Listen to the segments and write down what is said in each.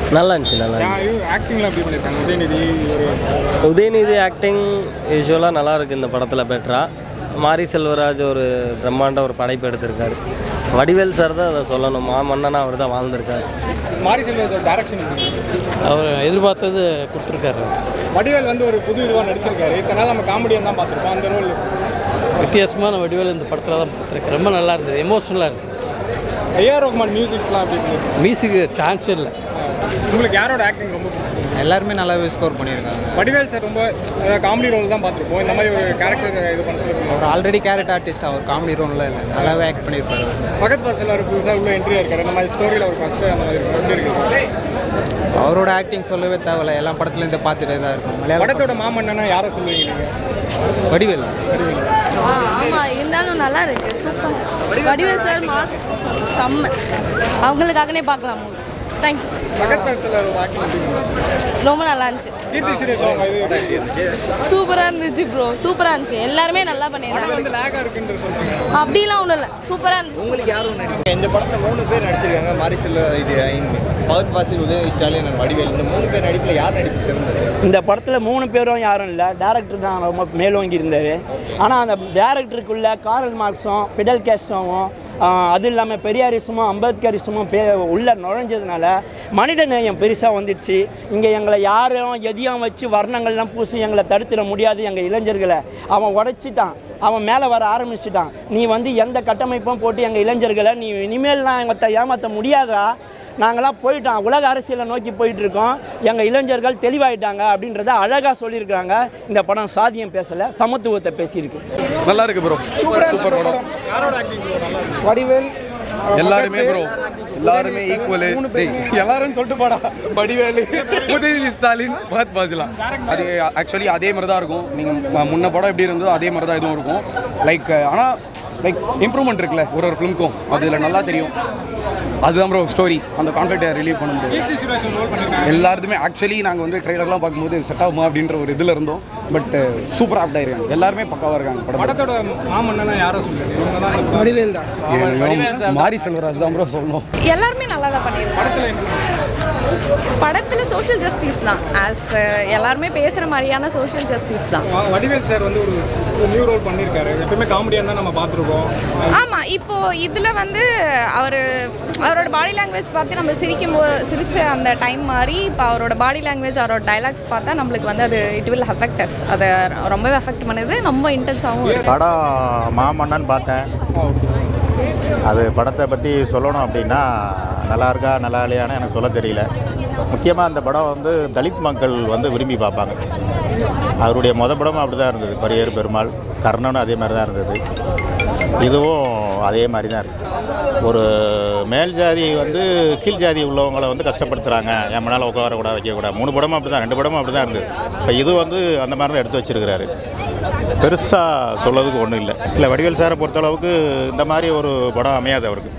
நல்லா இருந்துச்சு நல்லா இருந்துச்சு ஆக்டிங்லாம் எப்படி பண்ணியிருக்காங்க உதயநிதி ஒரு உதயநிதி ஆக்டிங் யூஸ்வலாக நல்லா இருக்கு இந்த படத்தில் பெட்ரா மாரி செல்வராஜ் ஒரு பிரம்மாண்ட ஒரு படைப்பு எடுத்திருக்காரு வடிவேல் சார் தான் அதை சொல்லணும் மாமன்னனா அவர் தான் வாழ்ந்திருக்காரு மாரி செல்வராஜோட டேரக்ஷன் அவர் எதிர்பார்த்தது கொடுத்துருக்காரு வடிவேல் வந்து ஒரு புது இதுவாக நடிச்சிருக்காரு இத்தனை நம்ம காமெடியாக தான் பார்த்துருப்போம் அந்த ரோல் வித்தியாசமான வடிவேல் இந்த படத்தில் தான் பார்த்துருக்கேன் ரொம்ப நல்லா இருந்தது எமோஷனலாக இருக்குது ஏஆர் ரஹ்மான் மியூசிக்லாம் எப்படி இருந்துச்சு? மியூசிக்கு சான்ஸே இல்லை உங்களுக்கு யாரோட ஆக்டிங் ரொம்ப பிடிச்சிருக்கு எல்லாருமே நல்லாவே ஸ்கோர் பண்ணியிருக்காங்க வடிவேல் சார் ரொம்ப காமெடி ரோல் தான் பார்த்துருப்போம் இந்த மாதிரி ஒரு கேரக்டர் இது பண்ண சொல்லுங்க அவர் ஆல்ரெடி கேரட் ஆர்டிஸ்ட் அவர் காமெடி ரோலில் இல்லை நல்லாவே ஆக்ட் பண்ணியிருப்பாரு அவர். ஃபகத் பாசில் ஒரு புதுசாக உள்ள என்ட்ரியாக இருக்காரு இந்த மாதிரி ஸ்டோரியில் ஒரு ஃபஸ்ட்டு அந்த மாதிரி இருக்கும். எப்படி இருக்கு அவரோட ஆக்டிங் சொல்லவே தேவையில்ல எல்லா படத்துலையும் இதை பார்த்துட்டே தான் இருக்கும் மலையாள படத்தோட மாமன்னனா யாரை சொல்லுவீங்க நீங்கள் வடிவேல் ஆ ஆமாம் இருந்தாலும் நல்லா இருக்கு சூப்பர் வடிவேல் சார் மாஸ் செம்ம அவங்களுக்காகனே பார்க்கலாம் மூவி தேங்க்யூ ஃபகத் பாசில் ஒரு ஆக்டிங் எப்படி இருந்துச்சு? ரொம்ப நல்லா இருந்துச்சு கீர்த்தி சுரேஷ் அவங்க இது எப்படி இருந்துச்சு சூப்பராக இருந்துச்சு ப்ரோ சூப்பராக இருந்துச்சு எல்லாருமே நல்லா படம் பண்ணியிருந்தாங்க வந்து லேகாக இருக்குன்னு சொல்கிறாங்க அப்படிலாம் ஒன்றும் இல்லை சூப்பராக இருந்துச்சு உங்களுக்கு யாரும் நடிக்க இந்த படத்தில் மூணு பேர் நடிச்சிருக்காங்க மாரி செல்வ இது பகத் பாசில் உதயநிதி ஸ்டாலின் and வடிவேல் இந்த மூணு பேர் நடிப்பில் யார் நடிப்பு சிறந்தது இந்த படத்தில் மூணு பேரும் யாரும் இல்லை டேரக்டர் தான் ரொம்ப மேலோங்கி இருந்தார் ஆனால் அந்த டேரக்டருக்குள்ள காரல் மார்க்ஸும் பிடல் கேஸ்டோவும் அது இல்லாமல் பெரியாரிசமும் அம்பேத்கரிசமும் பே உள்ள நுழைஞ்சதுனால மனித நேயம் பெருசாக வந்துடுச்சு இங்கே எங்களை யாரும் எதையும் வச்சு வர்ணங்கள்லாம் பூசி எங்களை தடுத்துட முடியாது எங்கள் இளைஞர்களை அவன் உடைச்சிட்டான் அவன் மேலே வர ஆரம்பிச்சிட்டான் நீ வந்து எந்த கட்டமைப்பும் போட்டு எங்கள் இளைஞர்களை நீ இனிமேல்லாம் எங்களை ஏமாற்ற முடியாதா நாங்களாம் போயிட்டோம் உலக அரசியலை நோக்கி போயிட்டு இருக்கோம் எங்கள் இளைஞர்கள் தெளிவாயிட்டாங்க அப்படின்றத அழகாக சொல்லியிருக்காங்க இந்த படம் சாதியம் பேசலை சமத்துவத்தை பேசியிருக்கு நல்லா இருக்கு ப்ரோ சூப்பர் படம் வடிவேல் எல்லாருமே ப்ரோ எல்லாருமே ஈக்குவல் எல்லாரும் சொல்லிட்டு போடா வடிவேலு உதயநிதி ஸ்டாலின் பகத் பாசிலா அது ஆக்சுவலி அதே மாதிரி தான் இருக்கும் நீங்கள் முன்ன படம் எப்படி இருந்ததோ அதே மாதிரி தான் இதுவும் இருக்கும் லைக் ஆனால் லைக் இம்ப்ரூவ்மெண்ட் இருக்குல்ல ஒரு ஒரு ஃபிலிம்க்கும் அதில் நல்லா தெரியும் அதுதான் ப்ரோ ஸ்டோரி அந்த கான்ஃபிடென்ட்டை ரிலீவ் பண்ண முடியும் கீர்த்தி சுரேஷ் ரோல் பண்ணியிருக்காங்க எல்லாருமே ஆக்சுவலி நாங்கள் வந்து ட்ரைலர்லாம் பார்க்கும்போது செட் ஆகுமா அப்படின்ற ஒரு இதில் இருந்தோம் பட் சூப்பர் ஆப்ட் ஆயிருக்காங்க எல்லாருமே பக்காவாக இருக்காங்க படம் படத்தோட மாமன்னனா யாரை சொல்லுங்க இவங்க தான் இந்த வடிவேல் தான் மாரி செல்வராஜ் தான் ப்ரோ சொல்லணும் எல்லாருமே நல்லா தான் பண்ணியிருக்காங்க படத்தில் என்ன படத்தில் சோஷியல் ஜஸ்டிஸ் தான் ஆஸ் எல்லாருமே பேசுகிற மாதிரியான சோஷியல் ஜஸ்டிஸ் தான் வ- வடிவேல் சார் வந்து ஒரு நியூ ரோல் பண்ணியிருக்காரு எப்பவுமே காமெடியாக தான் நம்ம பார்த்துருக்கோம் ஆமாம் இப்போது இதில் வந்து அவர் அவரோட பாடி லாங்குவேஜ் பார்த்து நம்ம சிரிக்கும் போது சிரிச்ச அந்த டைம் மாதிரி இப்போ அவரோட பாடி லாங்குவேஜ் அவரோட டைலாக்ஸ் பார்த்தா நம்மளுக்கு வந்து அது இட் வில் அஃபெக்ட் அஸ் அதை ரொம்பவே அஃபெக்ட் பண்ணுது ரொம்ப இன்டென்ஸாகவும் இருக்கு படம் மாமன்னன் பார்த்தேன் அது படத்தை பற்றி சொல்லணும் அப்படின்னா நல்லா இருக்கா நல்லா இல்லையான்னு எனக்கு சொல்ல தெரியல முக்கியமாக அந்த படம் வந்து தலித் மக்கள் வந்து விரும்பி பார்ப்பாங்க அவருடைய மொத படமும் அப்படி தான் இருந்தது பரியேறு பெருமாள் கர்ணனும் அதே மாதிரி தான் இருந்தது இதுவும் அதே மாதிரி தான் இருக்குது ஒரு மேல் ஜாதி வந்து கீழ் ஜாதி உள்ளவங்களை வந்து கஷ்டப்படுத்துகிறாங்க என் முன்னால் உட்காரக்கூடாது வைக்கக்கூடாது மூணு படமும் அப்படி தான் ரெண்டு படமும் அப்படி தான் இருந்தது இப்போ இது வந்து அந்த மாதிரி தான் எடுத்து வச்சிருக்கிறாரு பெருசாக சொல்லதுக்கு ஒன்றும் இல்லை இல்லை வடிவேல் சாரை பொறுத்தளவுக்கு இந்த மாதிரி ஒரு படம் அமையாது அவருக்கு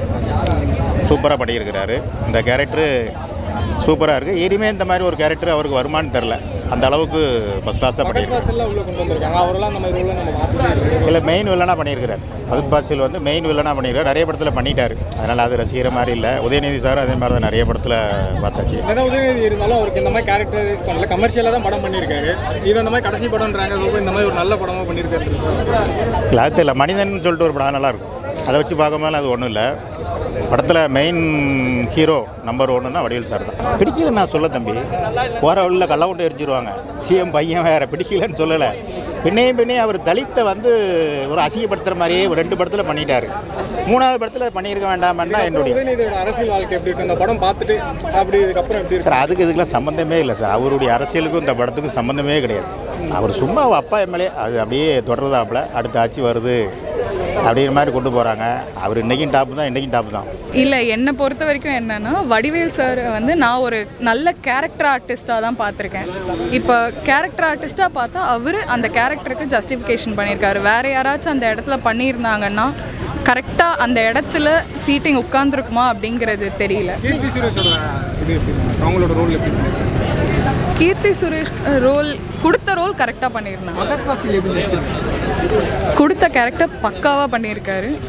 சூப்பராக பண்ணியிருக்கிறாரு இந்த கேரக்டரு சூப்பராக இருக்குது இனிமேல் இந்த மாதிரி ஒரு கேரக்டர் அவருக்கு வருமானு தெரில அந்த அளவுக்கு ஃபஸ்ட் கிளாஸாக பண்ணியிருக்காரு பாசெல்லாம் உள்ள கொண்டு வந்திருக்காங்க அவரெல்லாம் அந்த மாதிரி ரோல்லாம் நம்ம பார்த்ததே இல்லை இல்லை மெயின் வில்லனாக பண்ணியிருக்கிறார் பகத் பாசில் வந்து மெயின் வில்லனாக பண்ணியிருக்காரு நிறைய படத்தில் பண்ணிட்டாரு அதனால் அது ரசிக்கிற மாதிரி இல்லை உதயநிதி சார் அதே மாதிரி தான் நிறைய படத்தில் பார்த்தாச்சு என்னதான் உதயநிதி இருந்தாலும் அவருக்கு இந்த மாதிரி கேரக்டரைஸ் பண்ணல கமர்ஷியலாக தான் படம் பண்ணியிருக்காரு இது அந்த மாதிரி கடைசி படம்ன்றாங்க ரொம்ப இந்த மாதிரி ஒரு நல்ல படமாக பண்ணியிருக்காரு இல்லை அது தெரியல மனிதன் சொல்லிட்டு ஒரு படம் நல்லா இருக்கும் அதை வச்சு பார்க்கும்போது அது ஒன்றும் இல்லை படத்தில் மெயின் ஹீரோ நம்பர் ஒன்றுனா வடிவேல் சார் தான் பிடிக்கல நான் சொல்ல தம்பி போகிற உள்ள கள்ளவுண்டு எரிஞ்சிருவாங்க சிஎம் பையன் வேறு பிடிக்கலன்னு சொல்லலை பின்னையும் பின்னே அவர் தலித்தை வந்து ஒரு அசிங்கப்படுத்துகிற மாதிரியே ஒரு ரெண்டு படத்தில் பண்ணிட்டாரு மூணாவது படத்தில் பண்ணியிருக்க வேண்டாமன்னா என்னுடைய உதயநிதியோட அரசியல் வாழ்க்கை எப்படி இருக்கு அந்த படம் பார்த்துட்டு அப்படி இதுக்கப்புறம் எப்படி இருக்கு சார் அதுக்கு இதுக்கெல்லாம் சம்மந்தமே இல்லை சார் அவருடைய அரசியலுக்கும் இந்த படத்துக்கும் சம்மந்தமே கிடையாது அவர் சும்மா அவ அப்பா எம்எல்ஏ அது அப்படியே தொடர்றதாப்புல அடுத்த ஆட்சி வருது அப்படிங்கிற மாதிரி கொண்டு போகிறாங்க அவர் இன்றைக்கும் டாப் தான் இன்றைக்கும் டாப் தான் இல்லை என்னை பொறுத்த வரைக்கும் என்னன்னா வடிவேல் சார் வந்து நான் ஒரு நல்ல கேரக்டர் ஆர்டிஸ்டாக தான் பார்த்துருக்கேன் இப்போ கேரக்டர் ஆர்டிஸ்ட்டாக பார்த்தா அவர் அந்த கேரக்டருக்கு ஜஸ்டிஃபிகேஷன் பண்ணியிருக்காரு வேறு யாராச்சும் அந்த இடத்துல பண்ணியிருந்தாங்கன்னா கரெக்டாக அந்த இடத்துல சீட்டிங் உட்காந்துருக்குமா அப்படிங்கிறது தெரியல கீர்த்தி சுரேஷோட இது எப்படி இருக்கு? அவங்களோட ரோல் எப்படி இருக்கு? கீர்த்தி சுரேஷ் ரோல் கொடுத்த ரோல் கரெக்டாக பண்ணியிருந்தாங்க பகத் பாசில் எப்படி நடிச்சிருக்கு கொடுத்த கேரக்டர் பக்காவாக பண்ணியிருக்காரு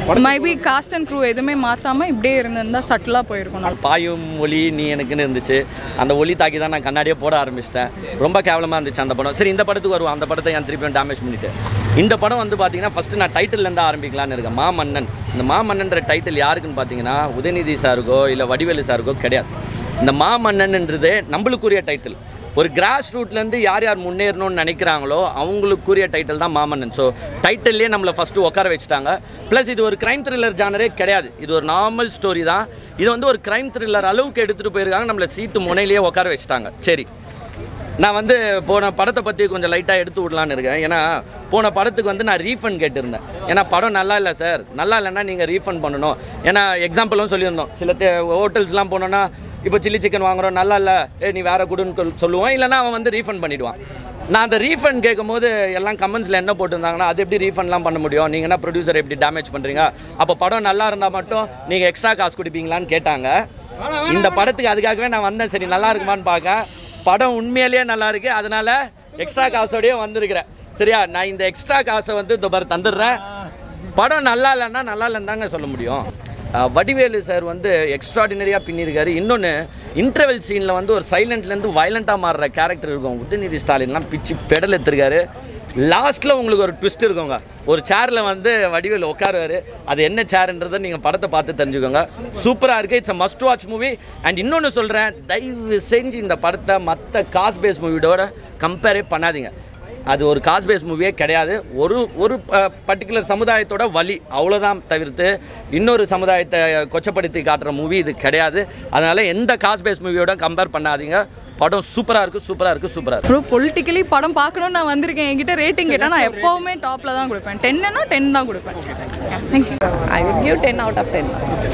மேபி காஸ்ட் அண்ட் க்ரூ எதுவுமே மாற்றாமல் இப்படியே இருந்திருந்தா சட்டிலாக போயிருக்கணும் பாயும் ஒளி நீ எனக்குன்னு இருந்துச்சு அந்த ஒளி தாக்கி தான் நான் கண்ணாடியே போட ஆரம்பிச்சிட்டேன் ரொம்ப கேவலமாக இருந்துச்சு அந்த படம் சரி இந்த படத்துக்கு வருவோம் அந்த படத்தை என் திருப்பியும் டேமேஜ் பண்ணிட்டு இந்த படம் வந்து பார்த்தீங்கன்னா ஃபஸ்ட்டு நான் டைட்டில்லேருந்து ஆரம்பிக்கலான்னு இருக்கேன் மாமன்னன் இந்த மாமன்னன்ற டைட்டில் யாருக்குன்னு பார்த்தீங்கன்னா உதயநிதி சாருக்கோ இல்லை வடிவேலு சாருக்கோ கிடையாது இந்த மாமன்னன்ன்றதே நம்மளுக்குரிய டைட்டில் ஒரு கிராஸ் ரூட்லேருந்து யார் யார் முன்னேறணும்னு நினைக்கிறாங்களோ அவங்களுக்குரிய டைட்டில் தான் மாமன்னன் ஸோ டைட்டில்லே நம்மளை ஃபஸ்ட்டு உட்கார வச்சுட்டாங்க ப்ளஸ் இது ஒரு க்ரைம் த்ரில்லர் ஜானரே கிடையாது இது ஒரு நார்மல் ஸ்டோரி தான் இது வந்து ஒரு க்ரைம் த்ரில்லர் அளவுக்கு எடுத்துகிட்டு போயிருக்காங்க நம்மளை சீட்டு முனையிலேயே உட்கார வச்சுட்டாங்க சரி நான் வந்து போன படத்தை பற்றி கொஞ்சம் லைட்டாக எடுத்து விடலான்னு இருக்கேன் ஏன்னா போன படத்துக்கு வந்து நான் ரீஃபண்ட் கேட்டிருந்தேன் ஏன்னா படம் நல்லா இல்லை சார் நல்லா இல்லைன்னா நீங்கள் ரீஃபண்ட் பண்ணணும் ஏன்னா எக்ஸாம்பிளும் சொல்லியிருந்தோம் சில ஹோட்டல்ஸ்லாம் போனோன்னா இப்போ சில்லி சிக்கன் வாங்குறோம் நல்லா இல்லை ஏ நீ வேறு கொடுன்னு கொல்- சொல்லுவோம் இல்லைன்னா அவன் வந்து ரீஃபண்ட் பண்ணிவிடுவான் நான் அந்த ரீஃபண்ட் கேட்கும்போது எல்லாம் கமெண்ட்ஸில் என்ன போட்டிருந்தாங்கன்னா அது எப்படி ரீஃபண்ட்லாம் பண்ண முடியும் நீங்கள் என்ன ப்ரொடியூசர் எப்படி டேமேஜ் பண்ணுறீங்க அப்போ படம் நல்லா இருந்தால் மட்டும் நீங்கள் எக்ஸ்ட்ரா காசு கொடுப்பீங்களான்னு கேட்டாங்க இந்த படத்துக்கு அதுக்காகவே நான் வந்தேன் சரி நல்லா இருக்குமான்னு பார்க்க படம் உண்மையிலேயே நல்லா இருக்கு அதனால எக்ஸ்ட்ரா காசோடயே வந்திருக்கிறேன் சரியா நான் இந்த எக்ஸ்ட்ரா காசை வந்து இந்த பாரு தந்துடுறேன் படம் நல்லா இல்லைன்னா நல்லா இல்லைன்னு தாங்க சொல்ல முடியும் அஹ் வடிவேலு சார் வந்து எக்ஸ்ட்ராடினரியாக பின்னிருக்காரு இன்னொன்று இன்டர்வெல் சீனில் வந்து ஒரு சைலண்ட்லேருந்து வயலண்ட்டாக மாறுற கேரக்டர் இருக்கும் உதயநிதி ஸ்டாலின்லாம் பிச்சு பெடல் எடுத்திருக்காரு லாஸ்ட்டில் உங்களுக்கு ஒரு ட்விஸ்ட் இருக்குங்க ஒரு சேரில் வந்து வடிவேல் உட்காருவார் அது என்ன சேர்ன்றதை நீங்கள் படத்தை பார்த்து தெரிஞ்சுக்கோங்க சூப்பராக இருக்குது it's a must watch movie and இன்னொன்று சொல்கிறேன் தயவு செஞ்சு இந்த படத்தை மற்ற காஸ் பேஸ் மூவியோட கம்பேரே பண்ணாதீங்க அது ஒரு காஸ் பேஸ் மூவியே கிடையாது ஒரு ஒரு பர்டிகுலர் சமுதாயத்தோட வழி அவ்வளோதான் தவிர்த்து இன்னொரு சமுதாயத்தை கொச்சப்படுத்தி காட்டுற மூவி இது கிடையாது அதனால் எந்த காஸ் பேஸ் மூவியோட கம்பேர் பண்ணாதீங்க படம் சூப்பராக இருக்குது சூப்பராக இருக்குது சூப்பராக இருக்குது ப்ரோ பொலிட்டிக்கலி படம் பார்க்கணும்னு நான் வந்திருக்கேன் என்கிட்ட ரேட்டிங் கேட்டால் நான் எப்போவுமே டாப்பில் தான் கொடுப்பேன் டென்னுனா டென் தான் கொடுப்பேன் thank you I will give ten out of ten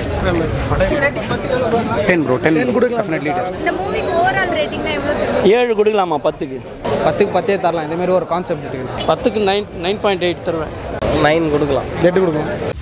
ten bro ten definitely இந்த மூவிக்கு ஓவரால் ரேட்டிங்னா எவ்வளோ ஏழு கொடுக்கலாமா பத்துக்கு பத்துக்கு பத்தே தரலாம் இந்த மாதிரி ஒரு கான்செப்ட் இருக்குது பத்துக்கு நைன் நைன் பாயிண்ட் எயிட் தருவேன் நைன் கொடுக்கலாம் எட்டு கொடுக்கலாம்